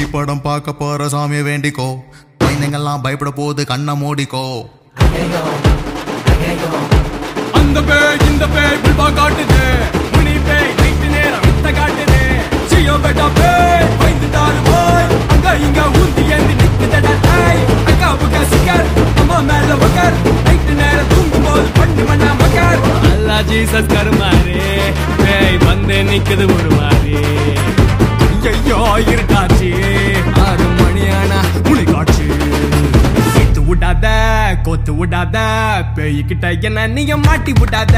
பேய் படம் பார்க்க போற சாமியை வேண்டிக்கோ குழந்தைங்கெல்லாம் பயப்பட போகுது கண்ணை மூடிக்கோ அந்த பேய் இந்த பேய் புல்பா காட்டுது முனி பேய் நைட்டு நேரம் வித்த காட்டுது சியோ பெட்டா பேய் பயந்துட்டாரு போய் அங்க இங்க ஊந்தி ஏந்தி நிக்குதடா ஏய் அக்கா புக்கா சிக்கர் அம்மா மேல உக்கர் நைட்டு நேரம் தூங்கும் போது பண்ணு மண்ணா மக்கர் அல்லா ஜீசஸ் கருமாரு பேய் வந்து நிக்குது ஒரு மாதிரி ஐயோ இருட்டாச்சு ஆறு மணியானா முனி காட்சி சேர்த்து விடாத கோத்து விடாத பேய்கிட்ட என்ன நீங்க மாட்டி விடாத